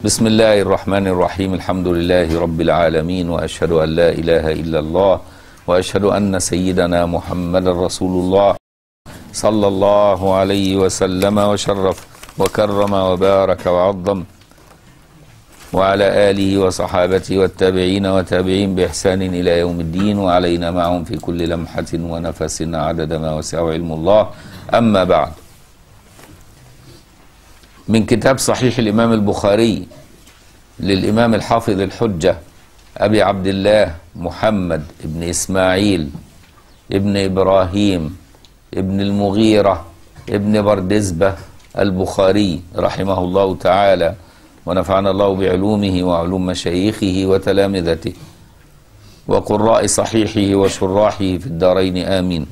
بسم الله الرحمن الرحيم الحمد لله رب العالمين واشهد ان لا اله الا الله واشهد ان سيدنا محمد رسول الله صلى الله عليه وسلم وشرف وكرم وبارك وعظم وعلى اله وصحابته والتابعين وتابعين باحسان الى يوم الدين وعلينا معهم في كل لمحه ونفس عدد ما وسعه علم الله اما بعد من كتاب صحيح الإمام البخاري للإمام الحافظ الحجة أبي عبد الله محمد ابن إسماعيل ابن إبراهيم ابن المغيرة ابن بردزبة البخاري رحمه الله تعالى ونفعنا الله بعلومه وعلوم مشايخه وتلامذته وقراء صحيحه وشراحه في الدارين آمين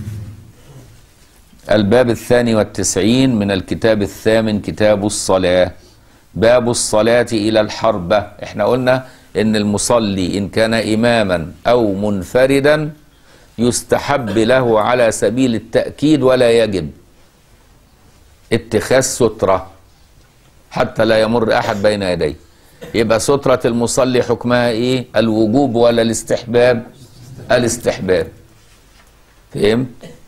الباب الثاني والتسعين من الكتاب الثامن كتاب الصلاة باب الصلاة إلى الحربة احنا قلنا ان المصلي ان كان اماما او منفردا يستحب له على سبيل التأكيد ولا يجب اتخاذ سترة حتى لا يمر احد بين يديه يبقى سترة المصلي حكمها ايه الوجوب ولا الاستحباب الاستحباب فهمت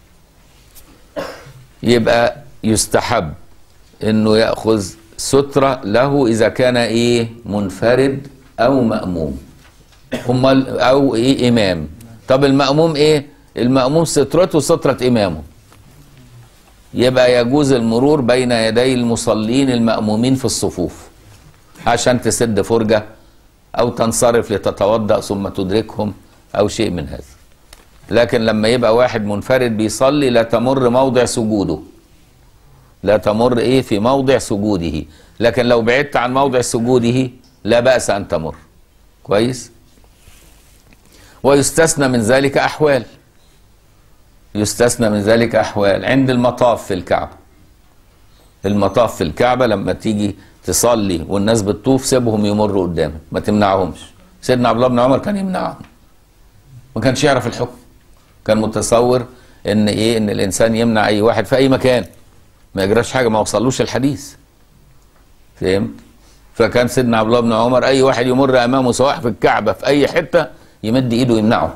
يبقى يستحب انه ياخذ ستره له اذا كان ايه منفرد او ماموم امال او ايه امام طب الماموم ايه الماموم سترته ستره امامه يبقى يجوز المرور بين يدي المصلين المامومين في الصفوف عشان تسد فرجه او تنصرف لتتوضا ثم تدركهم او شيء من هذا لكن لما يبقى واحد منفرد بيصلي لا تمر موضع سجوده لا تمر ايه في موضع سجوده لكن لو بعدت عن موضع سجوده لا بأس أن تمر كويس ويستثنى من ذلك أحوال يستثنى من ذلك أحوال عند المطاف في الكعبة المطاف في الكعبة لما تيجي تصلي والناس بتطوف سيبهم يمروا قدامك ما تمنعهمش سيدنا عبد الله بن عمر كان يمنعهم ما كانش يعرف الحكم كان متصور ان ايه ان الانسان يمنع اي واحد في اي مكان ما يجراش حاجه ما وصلوش الحديث فهمت فكان سيدنا عبد الله بن عمر اي واحد يمر امامه سواء في الكعبه في اي حته يمد ايده يمنعه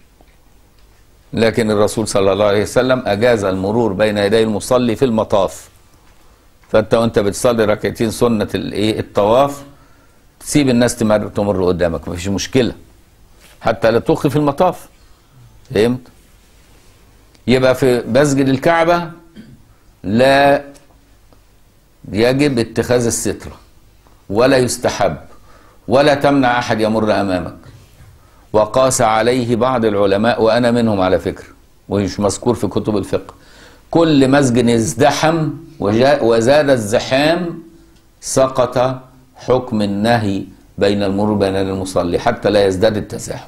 لكن الرسول صلى الله عليه وسلم اجاز المرور بين يدي المصلي في المطاف فانت وانت بتصلي ركعتين سنه الايه الطواف تسيب الناس تمر تمر قدامك مفيش مشكله حتى لا تخي في المطاف فهمت يبقى في مسجد الكعبة لا يجب اتخاذ السترة ولا يستحب ولا تمنع أحد يمر أمامك وقاس عليه بعض العلماء وأنا منهم على فكرة ومش مذكور في كتب الفقه كل مسجد ازدحم وزاد الزحام سقط حكم النهي بين المرور بين المصلي حتى لا يزداد التزاحم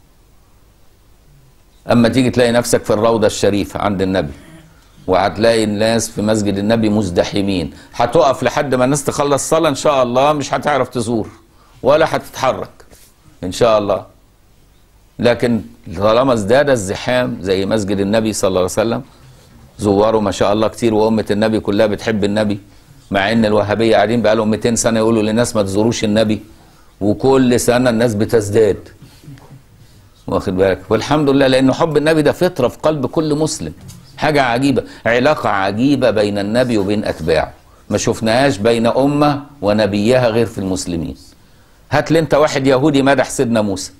اما تيجي تلاقي نفسك في الروضه الشريفه عند النبي وهتلاقي الناس في مسجد النبي مزدحمين هتقف لحد ما الناس تخلص صلاه ان شاء الله مش هتعرف تزور ولا هتتحرك ان شاء الله لكن طالما ازداد الزحام زي مسجد النبي صلى الله عليه وسلم زواره ما شاء الله كتير وامه النبي كلها بتحب النبي مع ان الوهابيه قاعدين بقى لهم 200 سنه يقولوا للناس ما تزوروش النبي وكل سنه الناس بتزداد واخد بالك والحمد لله لان حب النبي ده فطره في قلب كل مسلم حاجه عجيبه علاقه عجيبه بين النبي وبين اتباعه ما شفناهاش بين امه ونبيها غير في المسلمين هات لي انت واحد يهودي مدح سيدنا موسى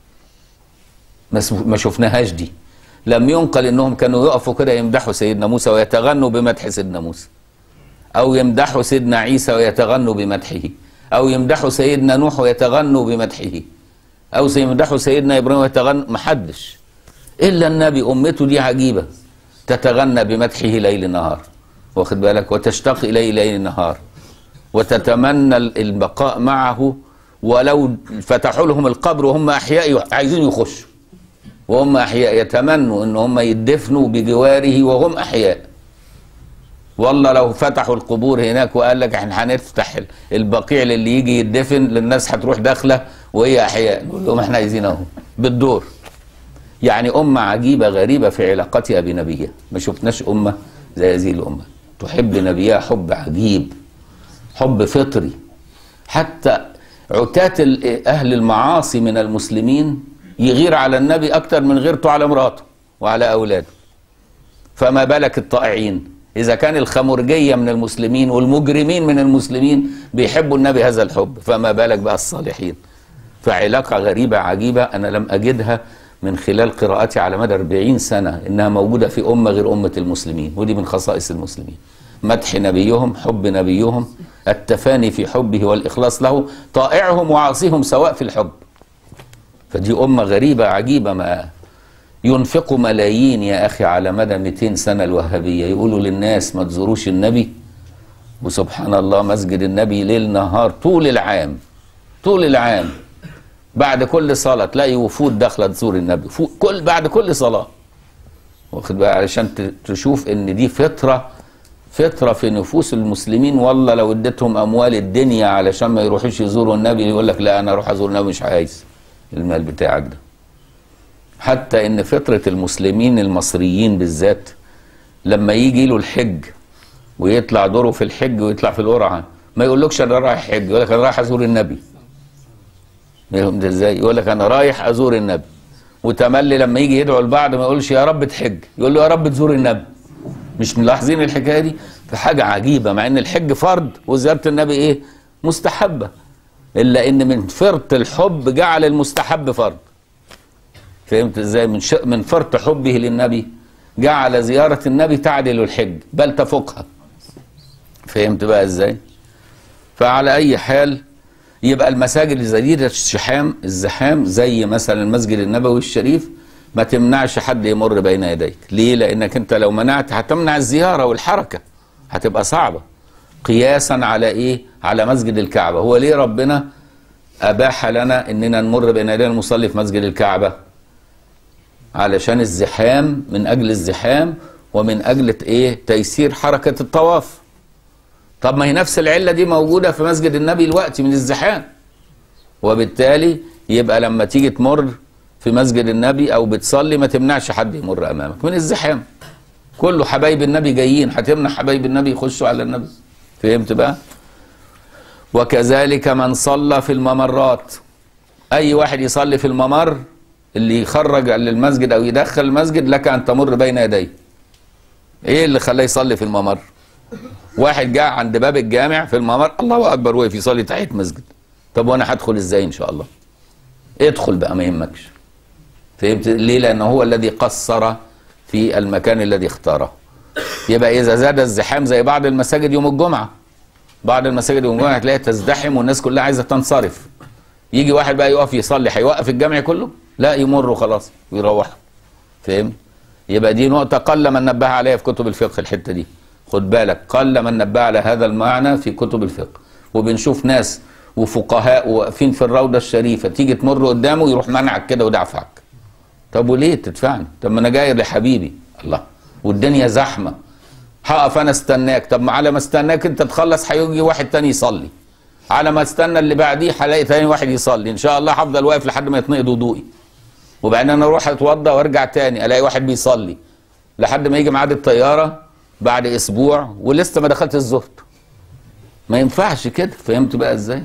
ما شفناهاش دي لم ينقل انهم كانوا يقفوا كده يمدحوا سيدنا موسى ويتغنوا بمدح سيدنا موسى او يمدحوا سيدنا عيسى ويتغنوا بمدحه او يمدحوا سيدنا نوح ويتغنوا بمدحه او يمدحوا سيدنا ابراهيم ويتغنى محدش الا النبي امته دي عجيبه تتغنى بمدحه ليل نهار واخد بالك وتشتاق اليه ليل نهار وتتمنى البقاء معه ولو فتحوا لهم القبر وهم احياء عايزين يخشوا وهم احياء يتمنوا ان هم يدفنوا بجواره وهم احياء والله لو فتحوا القبور هناك وقال لك احنا هنفتح البقيع اللي يجي يدفن للناس هتروح داخله وهي احياء نقول لهم احنا عايزين اهو بالدور يعني امه عجيبه غريبه في علاقتها بنبيها ما شفناش امه زي هذه الامه تحب نبيها حب عجيب حب فطري حتى عتاة ال- أهل المعاصي من المسلمين يغير على النبي أكتر من غيرته على مراته وعلى أولاده فما بالك الطائعين إذا كان الخمرجية من المسلمين والمجرمين من المسلمين بيحبوا النبي هذا الحب فما بالك بقى الصالحين فعلاقة غريبة عجيبة أنا لم أجدها من خلال قراءتي على مدى 40 سنة إنها موجودة في أمة غير أمة المسلمين ودي من خصائص المسلمين مدح نبيهم حب نبيهم التفاني في حبه والإخلاص له طائعهم وعاصيهم سواء في الحب فدي أمة غريبة عجيبة ما ينفق ملايين يا أخي على مدى 200 سنة الوهابية يقولوا للناس ما تزوروش النبي وسبحان الله مسجد النبي ليل نهار طول العام طول العام بعد كل صلاة تلاقي وفود داخلة تزور النبي فو- كل بعد كل صلاة واخد بقى علشان ت- تشوف ان دي فطرة فطرة في نفوس المسلمين والله لو اديتهم اموال الدنيا علشان ما يروحوش يزوروا النبي يقول لك لا انا اروح ازور النبي مش عايز المال بتاعك ده حتى ان فطرة المسلمين المصريين بالذات لما يجي له الحج ويطلع دوره في الحج ويطلع في القرعة ما يقولكش انا رايح حج يقول لك انا رايح ازور النبي فاهم ده ازاي يقول لك انا رايح ازور النبي وتملي لما يجي يدعو لبعض ما يقولش يا رب تحج يقول له يا رب تزور النبي مش ملاحظين الحكايه دي فحاجه عجيبه مع ان الحج فرض وزياره النبي ايه مستحبه الا ان من فرط الحب جعل المستحب فرض فهمت ازاي من ش... من فرط حبه للنبي جعل زياره النبي تعدل الحج بل تفوقها فهمت بقى ازاي فعلى اي حال يبقى المساجد الجديدة الشحام الزحام زي مثلا المسجد النبوي الشريف ما تمنعش حد يمر بين يديك ليه لانك انت لو منعت هتمنع الزيارة والحركة هتبقى صعبة قياسا على ايه على مسجد الكعبة هو ليه ربنا اباح لنا اننا نمر بين يدي المصلي في مسجد الكعبة علشان الزحام من اجل الزحام ومن اجل ايه تيسير حركة الطواف طب ما هي نفس العلة دي موجودة في مسجد النبي دلوقتي من الزحام وبالتالي يبقى لما تيجي تمر في مسجد النبي او بتصلي ما تمنعش حد يمر امامك من الزحام كله حبايب النبي جايين هتمنع حبايب النبي يخشوا على النبي فهمت بقى وكذلك من صلى في الممرات اي واحد يصلي في الممر اللي يخرج للمسجد او يدخل المسجد لك ان تمر بين يديه ايه اللي خلاه يصلي في الممر واحد جاء عند باب الجامع في الممر الله اكبر وقف يصلي تحيه مسجد طب وانا هدخل ازاي ان شاء الله ادخل بقى ما يهمكش فهمت ليه لانه هو الذي قصر في المكان الذي اختاره يبقى اذا زاد الزحام زي بعض المساجد يوم الجمعه بعض المساجد يوم الجمعه هتلاقيها تزدحم والناس كلها عايزه تنصرف يجي واحد بقى يقف يصلي هيوقف الجامع كله لا يمر خلاص ويروحوا فهمت يبقى دي نقطه قل من نبه عليها في كتب الفقه الحته دي خد بالك قل من نبه على هذا المعنى في كتب الفقه وبنشوف ناس وفقهاء واقفين في الروضه الشريفه تيجي تمر قدامه يروح منعك كده ودافعك طب وليه تدفعني طب ما انا جاي لحبيبي الله والدنيا زحمه هقف انا استناك طب ما على ما استناك انت تخلص هيجي واحد تاني يصلي على ما استنى اللي بعديه هلاقي تاني واحد يصلي ان شاء الله هفضل واقف لحد ما يتنقض وضوئي وبعدين انا اروح اتوضى وارجع تاني الاقي واحد بيصلي لحد ما يجي ميعاد الطياره بعد اسبوع ولسه ما دخلت الزهد ما ينفعش كده فهمت بقى ازاي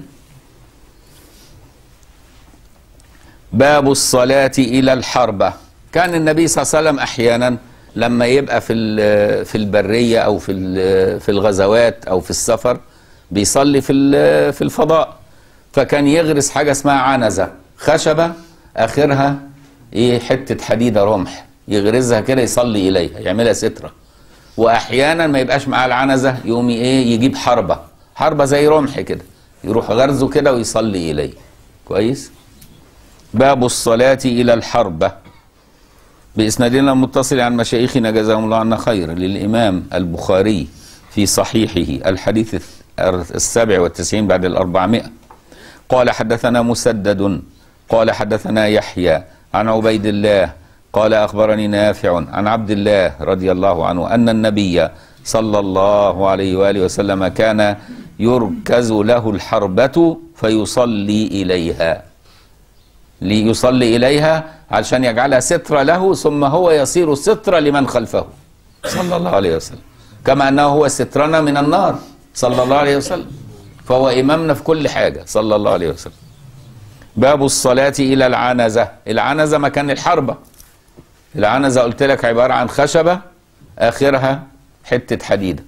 باب الصلاة إلى الحربة كان النبي صلى الله عليه وسلم أحيانا لما يبقى في ال- في البرية أو في ال- في الغزوات أو في السفر بيصلي في ال- في الفضاء فكان يغرس حاجة اسمها عنزة خشبة آخرها إيه حتة حديدة رمح يغرزها كده يصلي إليها يعملها سترة وأحيانا ما يبقاش معاه العنزة يقوم إيه يجيب حربة حربة زي رمح كده يروح غرزه كده ويصلي إليه كويس باب الصلاة إلى الحربة بإسنادنا المتصل عن مشايخنا جزاهم الله عنا خير للإمام البخاري في صحيحه الحديث السابع والتسعين بعد الأربعمائة قال حدثنا مسدد قال حدثنا يحيى عن عبيد الله قال أخبرني نافع عن عبد الله رضي الله عنه أن النبي صلى الله عليه وآله وسلم كان يركز له الحربة فيصلي إليها ليصلي إليها علشان يجعلها سترة له ثم هو يصير سترة لمن خلفه صلى الله عليه وسلم كما أنه هو سترنا من النار صلى الله عليه وسلم فهو إمامنا في كل حاجة صلى الله عليه وسلم باب الصلاة إلى العنزة العنزة مكان الحربة العنزة قلت لك عبارة عن خشبة آخرها حتة حديدة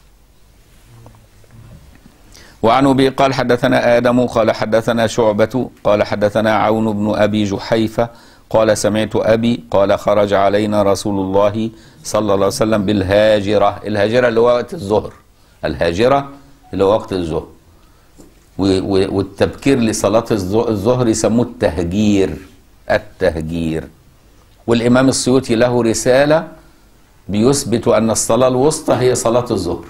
وعن أبي قال حدثنا آدم قال حدثنا شعبة قال حدثنا عون بن أبي جحيفة قال سمعت أبي قال خرج علينا رسول الله صلى الله عليه وسلم بالهاجرة الهاجرة اللي هو وقت الظهر الهاجرة اللي هو وقت الظهر و- و- والتبكير لصلاة الظ- الظهر يسموه التهجير التهجير والإمام السيوطي له رسالة بيثبت أن الصلاة الوسطى هي صلاة الظهر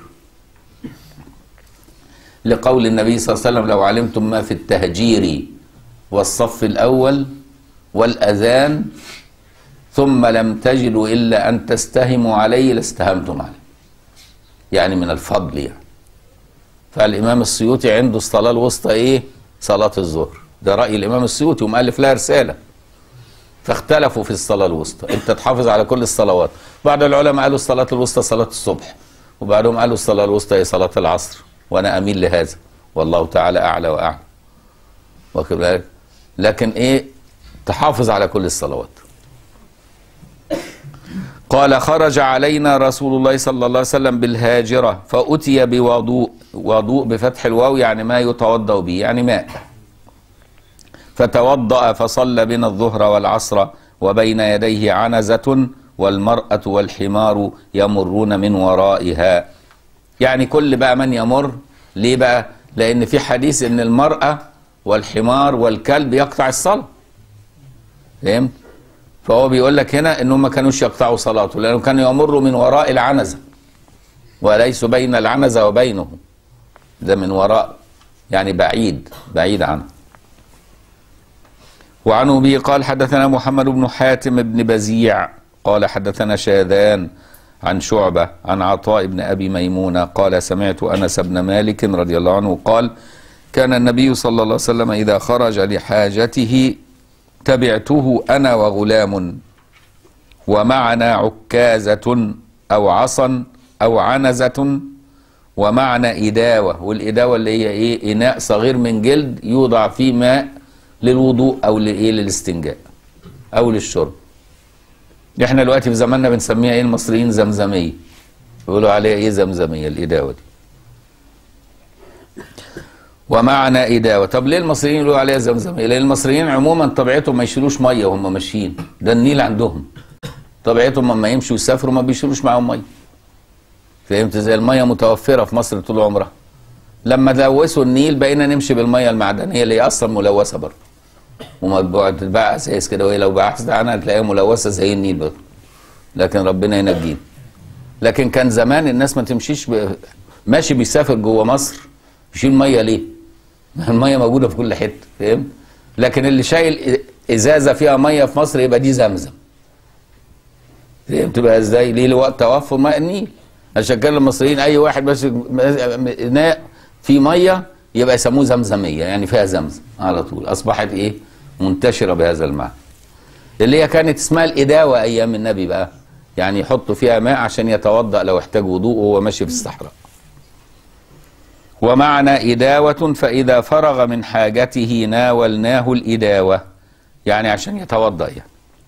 لقول النبي صلى الله عليه وسلم لو علمتم ما في التهجير والصف الأول والأذان ثم لم تجدوا إلا أن تستهموا عليه لاستهمتم عليه يعني من الفضل يعني فالإمام السيوطي عنده الصلاة الوسطى إيه صلاة الظهر ده رأي الإمام السيوطي ومؤلف لها رسالة فاختلفوا في الصلاة الوسطى انت تحافظ على كل الصلوات بعض العلماء قالوا الصلاة الوسطى صلاة الصبح وبعضهم قالوا الصلاة الوسطى هي صلاة العصر وانا اميل لهذا والله تعالى اعلى واعلم واخد بالك لكن ايه تحافظ على كل الصلوات قال خرج علينا رسول الله صلى الله عليه وسلم بالهاجرة فأتي بوضوء وضوء بفتح الواو يعني ما يتوضأ به يعني ماء فتوضأ فصلى بنا الظهر والعصر وبين يديه عنزة والمرأة والحمار يمرون من ورائها يعني كل بقى من يمر ليه بقى لأن في حديث إن المرأة والحمار والكلب يقطع الصلاة فهمت فهو بيقول لك هنا انهم ما كانوش يقطعوا صلاته لانهم كانوا يمروا من وراء العنزه وليس بين العنزه وبينه ده من وراء يعني بعيد بعيد عنه وعن ابي قال حدثنا محمد بن حاتم بن بزيع قال حدثنا شاذان عن شعبه عن عطاء بن ابي ميمونه قال سمعت انس بن مالك رضي الله عنه قال كان النبي صلى الله عليه وسلم اذا خرج لحاجته تبعته انا وغلام ومعنا عكازه او عصا او عنزه ومعنا اداوه والاداوه اللي هي ايه اناء صغير من جلد يوضع فيه ماء للوضوء او لايه للاستنجاء او للشرب احنا دلوقتي في زماننا بنسميها ايه المصريين زمزميه بيقولوا عليها ايه زمزميه الاداوه دي ومعنا إداوة طب ليه المصريين يقولوا عليها زمزمية لأن المصريين عموما طبيعتهم ما يشيلوش مية وهم ماشيين ده النيل عندهم طبيعتهم لما يمشوا يسافروا ما بيشيلوش معاهم مية فهمت زي المية متوفرة في مصر طول عمرها لما لوثوا النيل بقينا نمشي بالمية المعدنية اللي هي أصلا ملوثة برضه ومطبوعة تتباع أساس كده وهي لو بحثت عنها تلاقيها ملوثة زي النيل برضه لكن ربنا ينجينا لكن كان زمان الناس ما تمشيش ب... ماشي بيسافر جوه مصر يشيل ميه ليه؟ ما الميه موجوده في كل حته فهمت؟ لكن اللي شايل ازازه فيها ميه في مصر يبقى دي زمزم. فهمت بقى ازاي؟ ليه لوقت توفر ماء النيل. عشان كده المصريين اي واحد ماسك اناء فيه ميه يبقى يسموه زمزميه يعني فيها زمزم على طول اصبحت ايه؟ منتشره بهذا المعنى. اللي هي كانت اسمها الاداوه ايام النبي بقى يعني يحطوا فيها ماء عشان يتوضا لو احتاج وضوء وهو ماشي في الصحراء. ومعنا إداوة فإذا فرغ من حاجته ناولناه الإداوة يعني عشان يتوضأ يعني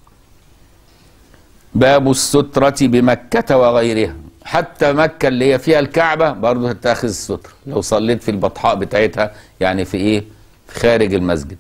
باب السترة بمكة وغيرها حتى مكة اللي هي فيها الكعبة برضه تتاخذ السترة لو صليت في البطحاء بتاعتها يعني في إيه في خارج المسجد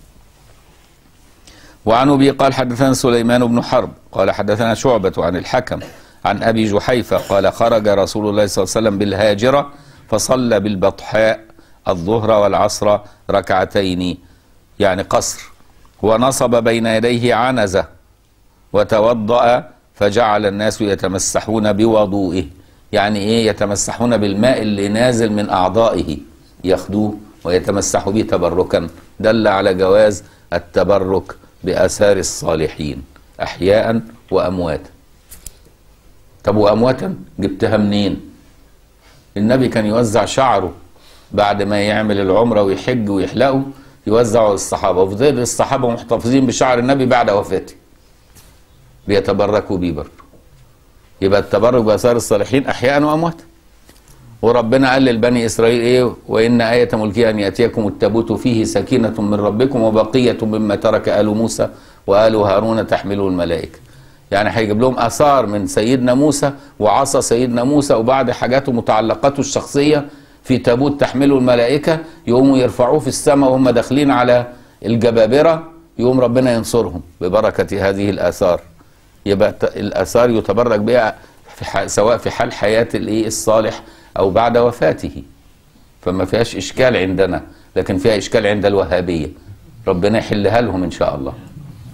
وعن أبي قال حدثنا سليمان بن حرب قال حدثنا شعبة عن الحكم عن أبي جحيفة قال خرج رسول الله صلى الله عليه وسلم بالهاجرة فصلى بالبطحاء الظهر والعصر ركعتين يعني قصر ونصب بين يديه عنزة وتوضأ فجعل الناس يتمسحون بوضوئه يعني ايه يتمسحون بالماء اللي نازل من اعضائه ياخدوه ويتمسحوا به تبركا دل على جواز التبرك باثار الصالحين احياء وامواتا طب وامواتا جبتها منين النبي كان يوزع شعره بعد ما يعمل العمرة ويحج ويحلقه يوزعه للصحابة وفضل الصحابة محتفظين بشعر النبي بعد وفاته بيتبركوا بيه برضه يبقى التبرك بآثار الصالحين أحياء وأمواتا وربنا قال للبني اسرائيل ايه وان ايه ملكها ان ياتيكم التابوت فيه سكينه من ربكم وبقيه مما ترك ال موسى وال هارون تحمله الملائكه يعني هيجيب لهم اثار من سيدنا موسى وعصا سيدنا موسى وبعض حاجاته ومتعلقاته الشخصيه في تابوت تحمله الملائكه يقوموا يرفعوه في السماء وهم داخلين على الجبابره يقوم ربنا ينصرهم ببركه هذه الاثار يبقى ت- الاثار يتبرك بها في ح- سواء في حال حياه الايه الصالح او بعد وفاته فما فيهاش اشكال عندنا لكن فيها اشكال عند الوهابيه ربنا يحلها لهم ان شاء الله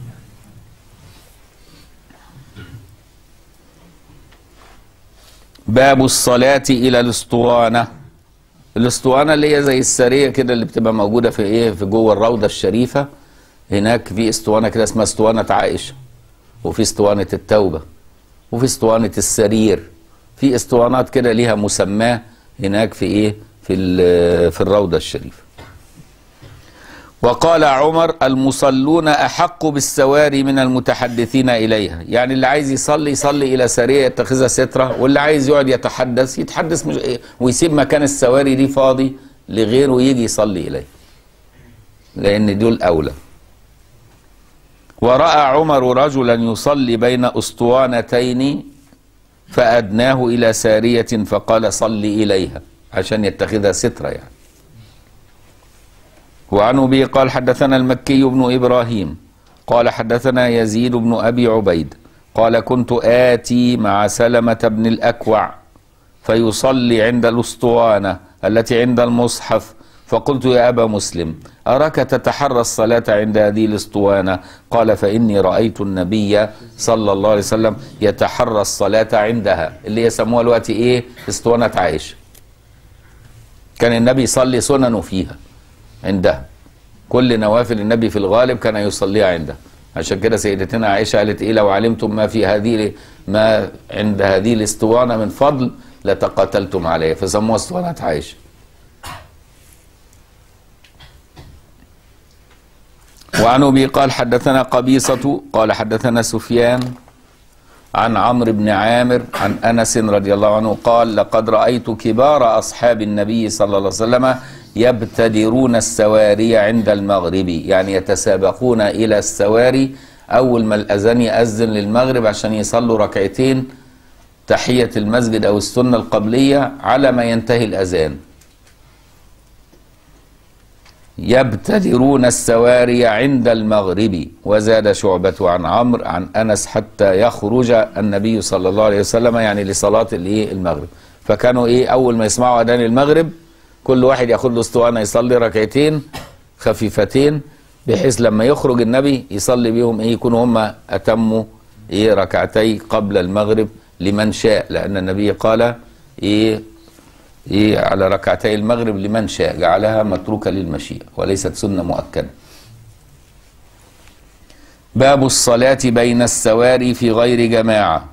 باب الصلاة إلى الأسطوانة الأسطوانة اللي هي زي السرية كده اللي بتبقى موجودة في إيه في جوه الروضة الشريفة هناك في اسطوانة كده اسمها اسطوانة عائشة وفي اسطوانة التوبة وفي اسطوانة السرير في اسطوانات كده ليها مسماه هناك في إيه في ال- في الروضة الشريفة وقال عمر المصلون أحق بالسواري من المتحدثين إليها يعني اللي عايز يصلي يصلي إلى سارية يتخذها سترة واللي عايز يقعد يتحدث يتحدث مش ويسيب مكان السواري دي فاضي لغيره يجي يصلي إليه لأن دول أولى ورأى عمر رجلا يصلي بين أسطوانتين فأدناه إلى سارية فقال صل إليها عشان يتخذها سترة يعني وعن ابي قال حدثنا المكي بن ابراهيم قال حدثنا يزيد بن ابي عبيد قال كنت اتي مع سلمه بن الاكوع فيصلي عند الاسطوانه التي عند المصحف فقلت يا ابا مسلم اراك تتحرى الصلاه عند هذه الاسطوانه قال فاني رايت النبي صلى الله عليه وسلم يتحرى الصلاه عندها اللي يسموها دلوقتي ايه اسطوانه عائشه كان النبي يصلي سننه فيها عندها كل نوافل النبي في الغالب كان يصليها عندها عشان كده سيدتنا عائشة قالت إيه لو علمتم ما في هذه ما عند هذه الاسطوانة من فضل لتقاتلتم عليه فسموها اسطوانة عائشة وعن أبي قال حدثنا قبيصة قال حدثنا سفيان عن عمرو بن عامر عن انس رضي الله عنه قال لقد رايت كبار اصحاب النبي صلى الله عليه وسلم يبتدرون السواري عند المغرب يعني يتسابقون الى السواري اول ما الاذان ياذن للمغرب عشان يصلوا ركعتين تحيه المسجد او السنه القبليه على ما ينتهي الاذان يبتدرون السواري عند المغرب وزاد شعبة عن عمرو عن أنس حتى يخرج النبي صلى الله عليه وسلم يعني لصلاة الإيه المغرب فكانوا إيه أول ما يسمعوا أذان المغرب كل واحد ياخد له اسطوانة يصلي ركعتين خفيفتين بحيث لما يخرج النبي يصلي بيهم إيه يكونوا هم أتموا إيه ركعتي قبل المغرب لمن شاء لأن النبي قال إيه إيه على ركعتي المغرب لمن شاء جعلها متروكة للمشيئة وليست سنة مؤكدة باب الصلاة بين السواري في غير جماعة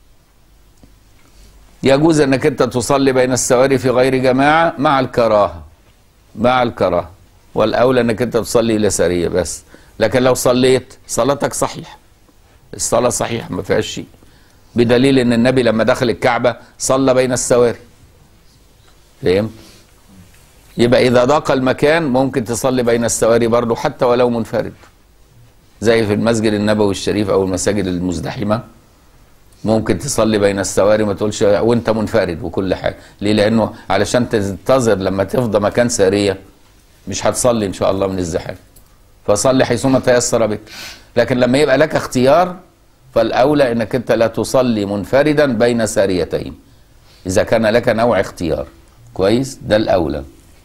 يجوز انك انت تصلي بين السواري في غير جماعة مع الكراهة مع الكراهة والاولى انك انت تصلي الى سرية بس لكن لو صليت صلاتك صحيحة الصلاة صحيحة ما فيهاش شيء بدليل ان النبي لما دخل الكعبة صلى بين السواري فهمت يبقى اذا ضاق المكان ممكن تصلي بين السواري برضه حتى ولو منفرد زي في المسجد النبوي الشريف او المساجد المزدحمه ممكن تصلي بين السواري ما تقولش وانت منفرد وكل حاجه ليه لانه علشان تنتظر لما تفضى مكان ساريه مش هتصلي ان شاء الله من الزحام فصلي حيثما تيسر بك لكن لما يبقى لك اختيار فالاولى انك انت لا تصلي منفردا بين ساريتين اذا كان لك نوع اختيار كويس ده الاولى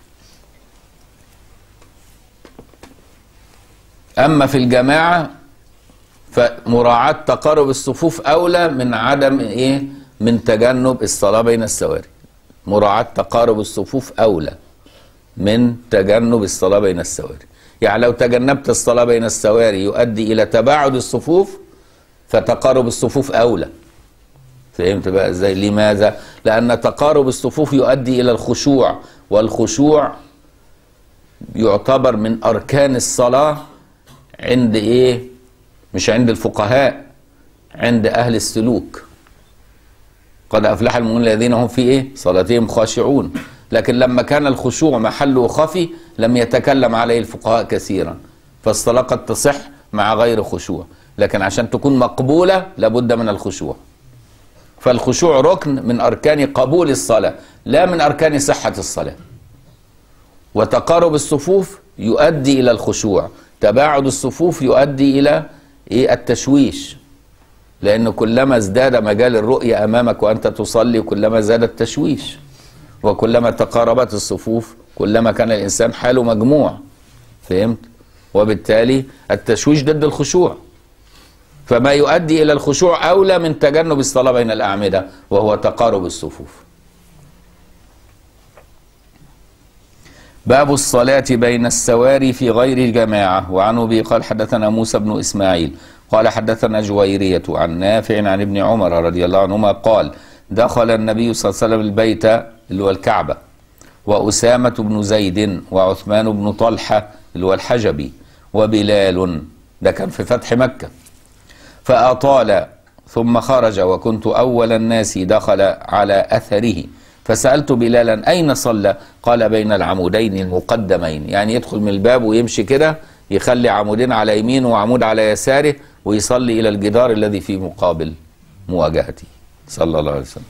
اما في الجماعه فمراعاه تقارب الصفوف اولى من عدم ايه من تجنب الصلاه بين السواري مراعاه تقارب الصفوف اولى من تجنب الصلاه بين السواري يعني لو تجنبت الصلاه بين السواري يؤدي الى تباعد الصفوف فتقارب الصفوف اولى فهمت بقى ازاي لماذا لان تقارب الصفوف يؤدي الى الخشوع والخشوع يعتبر من اركان الصلاه عند ايه مش عند الفقهاء عند اهل السلوك قد افلح المؤمنون الذين هم في ايه صلاتهم خاشعون لكن لما كان الخشوع محله خفي لم يتكلم عليه الفقهاء كثيرا فالصلاه قد تصح مع غير خشوع لكن عشان تكون مقبوله لابد من الخشوع فالخشوع ركن من اركان قبول الصلاه لا من اركان صحه الصلاه وتقارب الصفوف يؤدي الى الخشوع تباعد الصفوف يؤدي الى ايه التشويش لأنه كلما ازداد مجال الرؤية أمامك وأنت تصلي كلما زاد التشويش وكلما تقاربت الصفوف كلما كان الإنسان حاله مجموع فهمت؟ وبالتالي التشويش ضد الخشوع فما يؤدي إلى الخشوع أولى من تجنب الصلاة بين الأعمدة وهو تقارب الصفوف باب الصلاة بين السواري في غير جماعة وعن أبي قال حدثنا موسى بن إسماعيل قال حدثنا جويرية عن نافع عن ابن عمر رضي الله عنهما قال دخل النبي صلى الله عليه وسلم البيت اللي هو الكعبة وأسامة بن زيد وعثمان بن طلحة اللي هو الحجبي وبلال ده كان في فتح مكة فأطال ثم خرج وكنت أول الناس دخل على أثره فسألت بلالا أين صلى قال بين العمودين المقدمين يعني يدخل من الباب ويمشي كده يخلي عمودين على يمينه وعمود على يساره ويصلي إلى الجدار الذي في مقابل مواجهته صلى الله عليه وسلم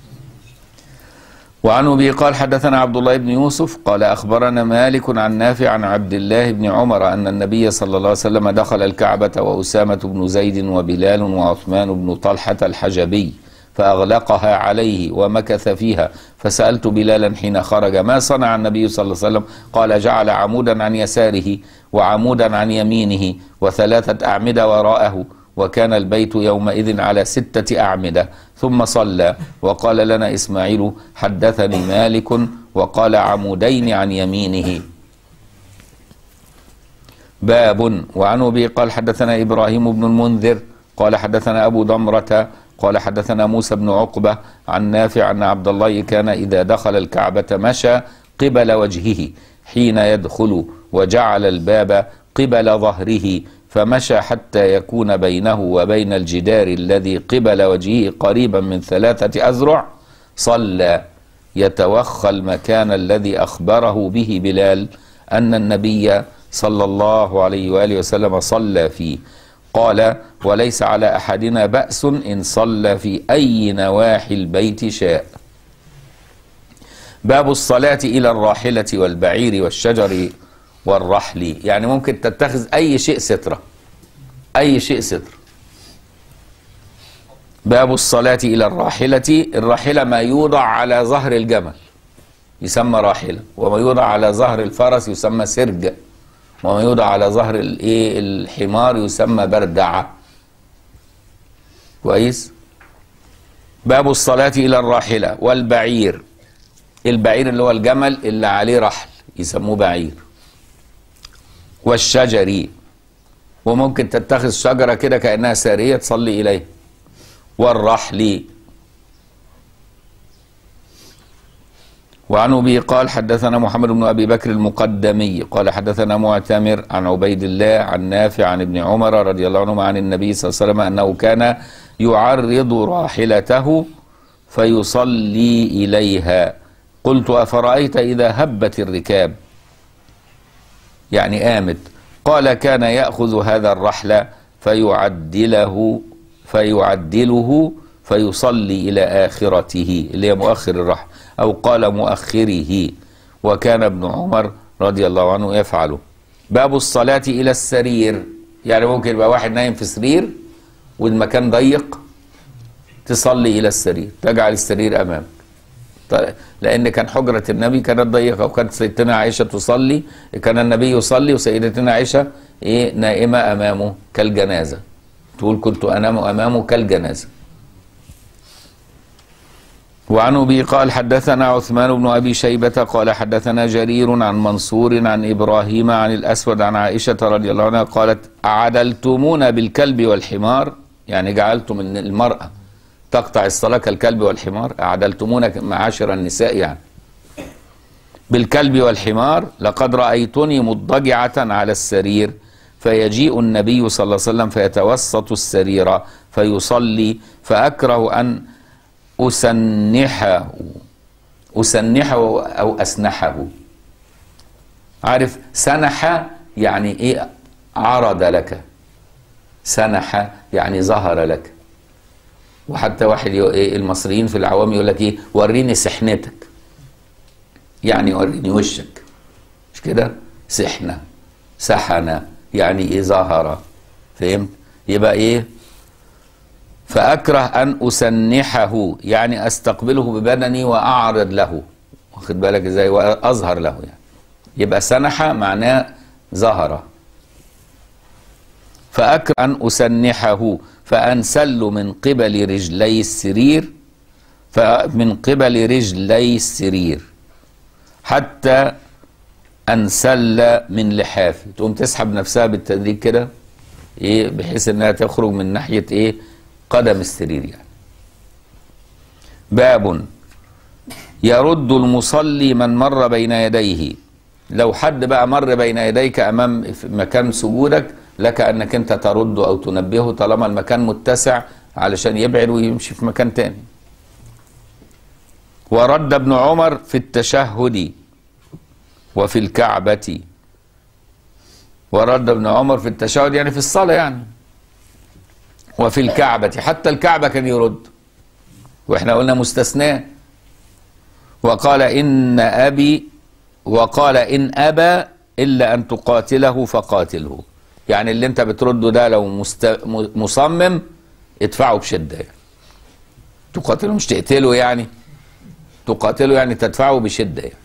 وعن ابي قال حدثنا عبد الله بن يوسف قال اخبرنا مالك عن نافع عن عبد الله بن عمر ان النبي صلى الله عليه وسلم دخل الكعبه واسامه بن زيد وبلال وعثمان بن طلحه الحجبي فاغلقها عليه ومكث فيها فسالت بلالا حين خرج ما صنع النبي صلى الله عليه وسلم قال جعل عمودا عن يساره وعمودا عن يمينه وثلاثه اعمده وراءه وكان البيت يومئذ على ستة أعمدة ثم صلى وقال لنا إسماعيل حدثني مالك وقال عمودين عن يمينه باب وعن أبي قال حدثنا إبراهيم بن المنذر قال حدثنا أبو ضمرة قال حدثنا موسى بن عقبة عن نافع أن عبد الله كان إذا دخل الكعبة مشى قبل وجهه حين يدخل وجعل الباب قبل ظهره فمشى حتى يكون بينه وبين الجدار الذي قبل وجهه قريبا من ثلاثة أذرع صلى يتوخى المكان الذي أخبره به بلال أن النبي صلى الله عليه وآله وسلم صلى فيه قال وليس على أحدنا بأس إن صلى في أي نواحي البيت شاء باب الصلاة إلى الراحلة والبعير والشجر والرحل يعني ممكن تتخذ أي شيء سترة أي شيء ستر باب الصلاة إلى الراحلة الراحلة ما يوضع على ظهر الجمل يسمى راحلة وما يوضع على ظهر الفرس يسمى سرج وما يوضع على ظهر الايه الحمار يسمى بردعة كويس باب الصلاة إلى الراحلة والبعير البعير اللي هو الجمل اللي عليه رحل يسموه بعير والشجر وممكن تتخذ شجرة كده كأنها سارية تصلي إليها والرحل وعن أبي قال حدثنا محمد بن أبي بكر المقدمي قال حدثنا معتمر عن عبيد الله عن نافع عن ابن عمر رضي الله عنهما عن النبي صلى الله عليه وسلم أنه كان يعرض راحلته فيصلي إليها قلت أفرأيت إذا هبت الركاب يعني قامت قال كان يأخذ هذا الرحل فيعدله فيعدله فيصلي إلى آخرته اللي هي مؤخر الرحل أو قال مؤخره وكان ابن عمر رضي الله عنه يفعله باب الصلاة إلى السرير يعني ممكن يبقى واحد نايم في سرير والمكان ضيق تصلي إلى السرير تجعل السرير أمامك طيب لأن كان حجرة النبي كانت ضيقة وكانت سيدتنا عائشة تصلي كان النبي يصلي وسيدتنا عائشة إيه نائمة أمامه كالجنازة تقول كنت أنام أمامه كالجنازة وعن ابي قال حدثنا عثمان بن ابي شيبه قال حدثنا جرير عن منصور عن ابراهيم عن الاسود عن عائشه رضي الله عنها قالت عدلتمونا بالكلب والحمار يعني جعلتم من المراه تقطع الصلاه كالكلب والحمار اعدلتمونا معاشر النساء يعني بالكلب والحمار لقد رايتني مضطجعه على السرير فيجيء النبي صلى الله عليه وسلم فيتوسط السرير فيصلي فاكره ان أسنحه أسنحه أو أسنحه عارف سنح يعني إيه عرض لك سنح يعني ظهر لك وحتى واحد يو- إيه المصريين في العوام يقول لك ايه وريني سحنتك يعني وريني وشك مش كده سحنة سحن يعني ايه ظهر فهمت يبقى ايه فأكره أن أسنحه يعني أستقبله ببدني وأعرض له واخد بالك ازاي وأظهر له يعني يبقى سنح معناه ظهر فأكره أن أسنحه فأنسل من قبل رجلي السرير فمن قبل رجلي السرير حتى أنسل من لحافي تقوم تسحب نفسها بالتدريج كده إيه بحيث إنها تخرج من ناحية إيه قدم السرير يعني باب يرد المصلي من مر بين يديه لو حد بقى مر بين يديك امام في مكان سجودك لك انك انت ترده او تنبهه طالما المكان متسع علشان يبعد ويمشي في مكان تاني ورد ابن عمر في التشهد وفي الكعبة ورد ابن عمر في التشهد يعني في الصلاة يعني وفي الكعبة حتى الكعبة كان يرد واحنا قلنا مستثناه وقال إن أبي وقال إن أبى إلا أن تقاتله فقاتله يعني اللي أنت بترده ده لو مست... مصمم ادفعه بشدة يعني. تقاتله مش تقتله يعني تقاتله يعني تدفعه بشدة يعني.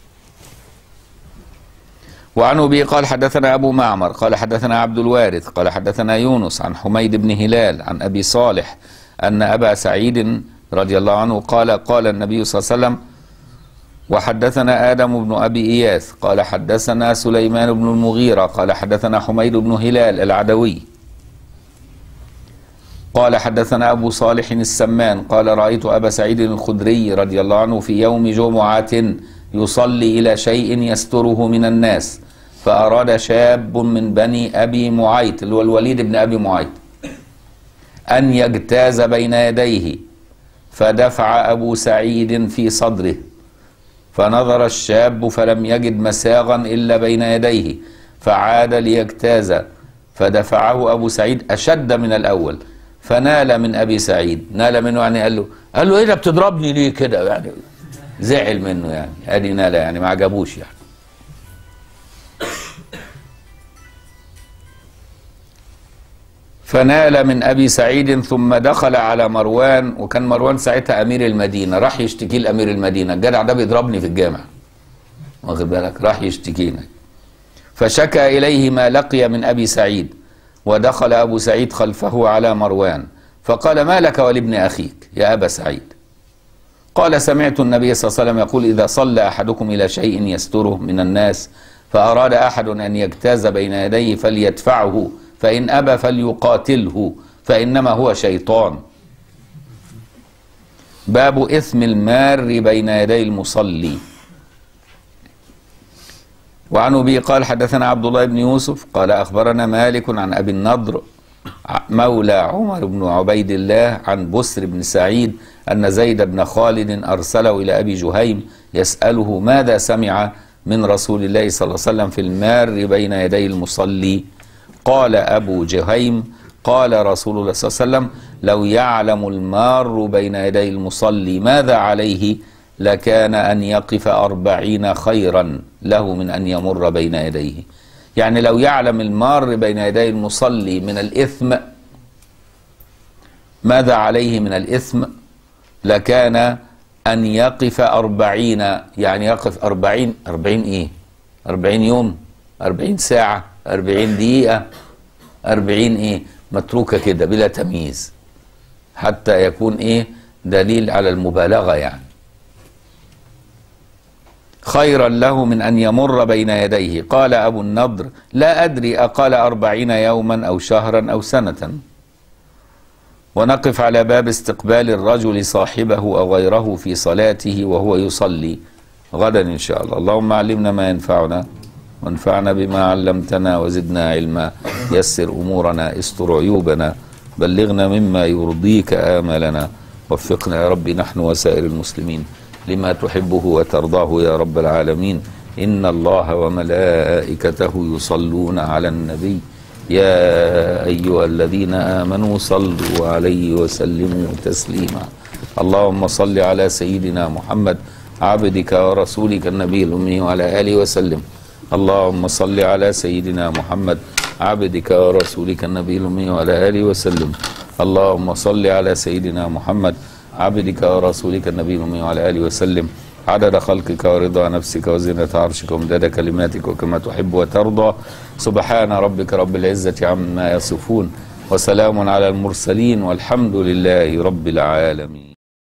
وعن أبي قال حدثنا أبو معمر قال حدثنا عبد الوارث قال حدثنا يونس عن حميد بن هلال عن أبي صالح أن أبا سعيد رضي الله عنه قال قال النبي صلى الله عليه وسلم وحدثنا آدم بن أبي إياس قال حدثنا سليمان بن المغيرة قال حدثنا حميد بن هلال العدوي قال حدثنا أبو صالح السمان قال رأيت أبا سعيد الخدري رضي الله عنه في يوم جمعة يصلي إلى شيء يستره من الناس فأراد شاب من بني أبي معيط اللي هو الوليد بن أبي معيط أن يجتاز بين يديه فدفع أبو سعيد في صدره فنظر الشاب فلم يجد مساغا إلا بين يديه فعاد ليجتاز فدفعه أبو سعيد أشد من الأول فنال من أبي سعيد نال منه يعني قال له قال له إيه ده بتضربني ليه كده يعني زعل منه يعني ادي نال يعني ما عجبوش يعني فنال من ابي سعيد ثم دخل على مروان وكان مروان ساعتها امير المدينه راح يشتكي لامير المدينه الجدع ده بيضربني في الجامع واخد بالك راح يشتكينا فشكى اليه ما لقي من ابي سعيد ودخل ابو سعيد خلفه على مروان فقال ما لك ولابن اخيك يا ابا سعيد قال سمعت النبي صلى الله عليه وسلم يقول اذا صلى احدكم الى شيء يستره من الناس فاراد احد ان يجتاز بين يديه فليدفعه فإن أبى فليقاتله فإنما هو شيطان باب إثم المار بين يدي المصلي وعن أبي قال حدثنا عبد الله بن يوسف قال أخبرنا مالك عن أبي النضر مولى عمر بن عبيد الله عن بسر بن سعيد أن زيد بن خالد أرسله إلى أبي جهيم يسأله ماذا سمع من رسول الله صلى الله عليه وسلم في المار بين يدي المصلي قال أبو جهيم قال رسول الله صلى الله عليه وسلم لو يعلم المار بين يدي المصلي ماذا عليه لكان أن يقف أربعين خيرا له من أن يمر بين يديه يعني لو يعلم المار بين يدي المصلي من الإثم ماذا عليه من الإثم لكان أن يقف أربعين يعني يقف أربعين أربعين إيه أربعين يوم أربعين ساعة أربعين دقيقة أربعين إيه متروكة كده بلا تمييز حتى يكون إيه دليل على المبالغة يعني خيرا له من أن يمر بين يديه قال أبو النضر لا أدري أقال أربعين يوما أو شهرا أو سنة ونقف على باب استقبال الرجل صاحبه أو غيره في صلاته وهو يصلي غدا إن شاء الله اللهم علمنا ما ينفعنا وانفعنا بما علمتنا وزدنا علما يسر امورنا استر عيوبنا بلغنا مما يرضيك املنا وفقنا يا رب نحن وسائر المسلمين لما تحبه وترضاه يا رب العالمين إن الله وملائكته يصلون على النبي يا أيها الذين آمنوا صلوا عليه وسلموا تسليما اللهم صل على سيدنا محمد عبدك ورسولك النبي الأمي وعلى آله وسلم اللهم صل على سيدنا محمد عبدك ورسولك النبي الأمي وعلى آله وسلم اللهم صل على سيدنا محمد عبدك ورسولك النبي الأمي وعلى آله وسلم عدد خلقك ورضا نفسك وزنة عرشك ومداد كلماتك وكما تحب وترضى سبحان ربك رب العزة عما يصفون وسلام على المرسلين والحمد لله رب العالمين